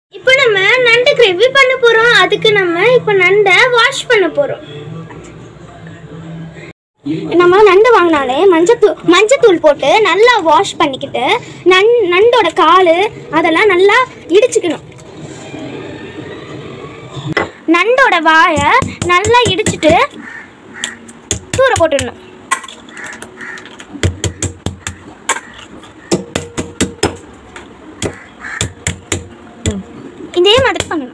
இப்போ நம்ம நண்டு கிரேவி பண்ண போறோம் அதுக்கு நம்ம இப்போ நண்டை வாஷ் பண்ண போறோம் நம்ம நண்டு வாங்கினாலே மஞ்சத்தூள் மஞ்சத்தூள் போட்டு நல்லா வாஷ் பண்ணிக்கிட்டு நன் நண்டோட கால் அதெல்லாம் நல்லா இடிச்சுக்கணும் நண்டோட வாயை நல்லா இடிச்சிட்டு தூர போட்டுடணும் இதே மாதிரி பண்ணணும்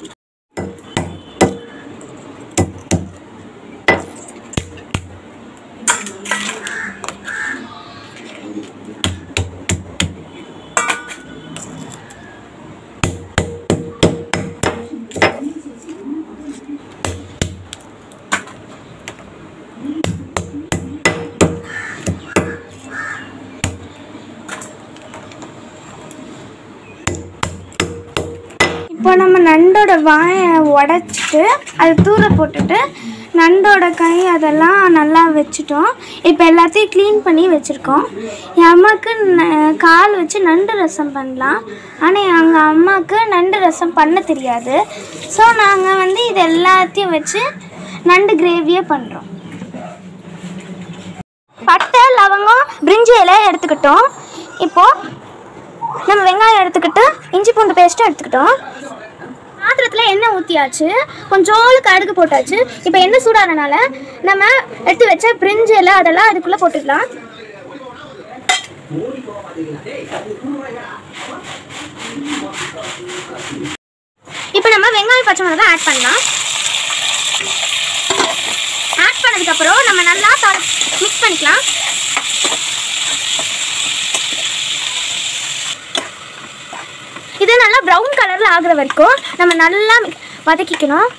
இப்போ நம்ம நண்டோட வாயை உடச்சிட்டு அது தூர போட்டுட்டு நண்டோட கை அதெல்லாம் நல்லா வச்சுட்டோம் இப்போ எல்லாத்தையும் க்ளீன் பண்ணி வச்சுருக்கோம் என் அம்மாவுக்கு ந- கால் வச்சு நண்டு ரசம் பண்ணலாம் ஆனால் எங்கள் அம்மாவுக்கு நண்டு ரசம் பண்ண தெரியாது ஸோ நாங்கள் வந்து இது எல்லாத்தையும் வச்சு நண்டு கிரேவியே பண்ணுறோம் பட்டை லவங்கம் பிரிஞ்சி இலை எடுத்துக்கிட்டோம் இப்போது நம்ம வெங்காயம் எடுத்துக்கிட்டு இஞ்சி பூண்டு பேஸ்ட்டும் எடுத்துக்கிட்டோம் பாத்திரத்தில் எண்ணெய் ஊற்றியாச்சு கொஞ்சோண்டு கடுகு போட்டாச்சு இப்போ எண்ணெய் சூடானனால நம்ம எடுத்து வச்ச பிரிஞ்சு இலை அதெல்லாம் அதுக்குள்ளே போட்டுக்கலாம் இப்போ நம்ம வெங்காயம் பச்சை மிளகாய் ஆட் பண்ணலாம் ஆட் பண்ணதுக்கப்புறம் நம்ம நல்லா மிக்ஸ் பண்ணிக்கலாம் இது நல்லா ப்ரௌன் கலரில் ஆகுற வரைக்கும் நம்ம நல்லா வதக்கிக்கணும்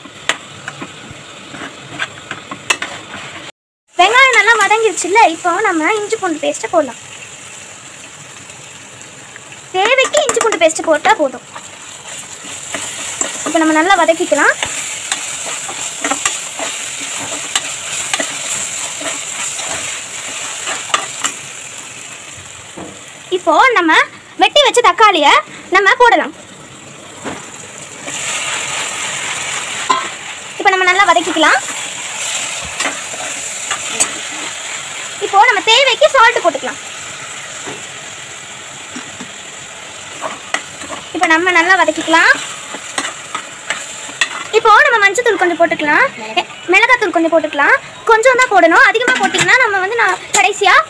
வெங்காயம் நல்லா வதங்கிருச்சுல்ல இப்போ நம்ம இஞ்சி பூண்டு பேஸ்ட்டை போடலாம் தேவைக்கு இஞ்சி பூண்டு பேஸ்ட்டு போட்டால் போதும் இப்போ நம்ம நல்லா வதக்கிக்கலாம் இப்போ நம்ம வெட்டி வச்ச தக்காளியை நம்ம போடலாம் இப்போ நம்ம நல்லா வதக்கிக்கலாம் இப்போ நம்ம தேவைக்கு சால்ட் போட்டுக்கலாம் இப்போ நம்ம நல்லா வதக்கிக்கலாம் இப்போ நம்ம மஞ்சத்தூள் கொஞ்சம் போட்டுக்கலாம் எ- மிளகாத்தூள் கொஞ்சம் போட்டுக்கலாம் கொஞ்சம் தான் போடணும் அதிகமாக போட்டிங்கன்னா நம்ம வந்து நான் கடைசியாக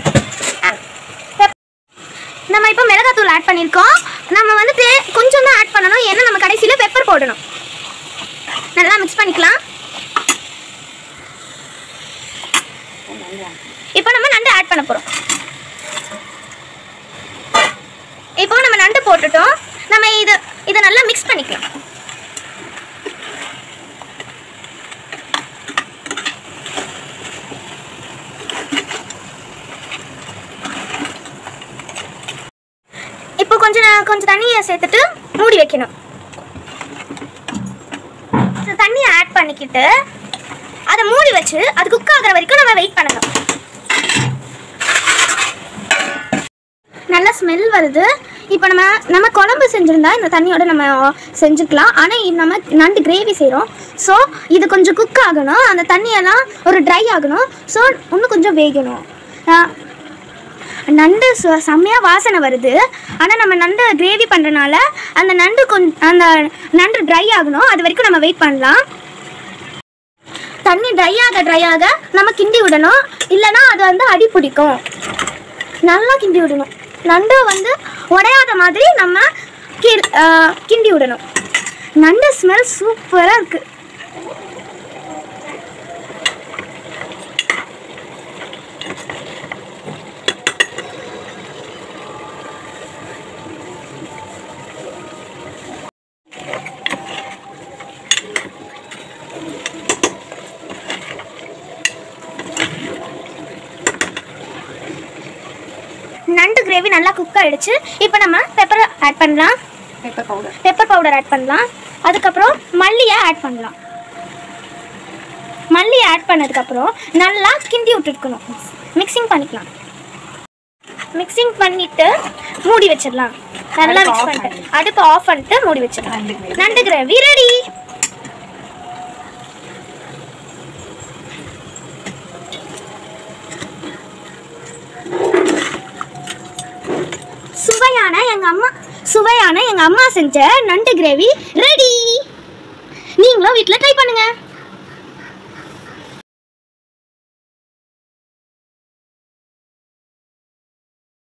நம்ம இப்போ மிளகாத்தூள் ஆட் பண்ணியிருக்கோம் நம்ம வந்து தே- கொஞ்சம் தான் ஆட் பண்ணணும் ஏன்னா நம்ம கடைசியில் பெப்பர் போடணும் நல்லா மிக்ஸ் பண்ணிக்கலாம் இப்போ நம்ம நண்டு ஆட் பண்ண போகிறோம் இப்போ நம்ம நண்டு போட்டுட்டோம் நம்ம இது இதை நல்லா மிக்ஸ் பண்ணிக்கலாம் இப்போ கொஞ்சம் நே- கொஞ்சம் தண்ணியை சேர்த்துட்டு மூடி வைக்கணும் இந்த தண்ணியை ஆட் பண்ணிக்கிட்டு அதை மூடி வச்சு அது குக் ஆகுற வரைக்கும் நம்ம வெயிட் பண்ணணும் நல்ல ஸ்மெல் வருது இப்போ நம்ம நம்ம குழம்பு செஞ்சுருந்தா இந்த தண்ணியோட நம்ம செஞ்சுக்கலாம் ஆனால் இது நம்ம நண்டு கிரேவி செய்கிறோம் ஸோ இது கொஞ்சம் குக் ஆகணும் அந்த தண்ணியெல்லாம் ஒரு ட்ரை ஆகணும் ஸோ இன்னும் கொஞ்சம் வேகணும் ஆஹ் நண்டு சு- செம்மையா வாசனை வருது ஆனால் நம்ம நண்டு கிரேவி பண்ணுறனால அந்த நண்டு கொஞ்சம் அந்த நண்டு ட்ரை ஆகணும் அது வரைக்கும் நம்ம வெயிட் பண்ணலாம் தண்ணி ட்ரை ஆக ட்ரை ஆக நம்ம கிண்டி விடணும் இல்லைன்னா அது வந்து அடி பிடிக்கும் நல்லா கிண்டி விடணும் நண்டு வந்து உடையாத மாதிரி நம்ம கி- ஆ, கிண்டி விடணும் நண்டு ஸ்மெல் சூப்பராக இருக்குது நண்டு கிரேவி நல்லா குக் ஆயிடுச்சு இப்போ நம்ம பெப்பர் ஆட் பண்ணலாம் pepper powder pepper powder add பண்ணலாம் அதுக்கப்புறம் மல்லியை ஆட் பண்ணலாம் மல்லி ஆட் பண்ணதுக்கப்புறம் நல்லா கிண்டி விட்டுருக்கணும் மிக்சிங் பண்ணிக்கலாம் மிக்சிங் பண்ணிவிட்டு மூடி வச்சிடலாம் நல்லா அடுப்பு மிக்ஸ் off பண்ணிட்டு அடுப்பு ஆஃப் பண்ணிட்டு மூடி வச்சிடலாம் நண்டு gravy. நண்டு கிரேவி ரெடி சுவையான எங்க அம்மா சுவையான எங்க அம்மா செஞ்ச நண்டு கிரேவி ரெடி நீங்களும் வீட்டில் ட்ரை பண்ணுங்க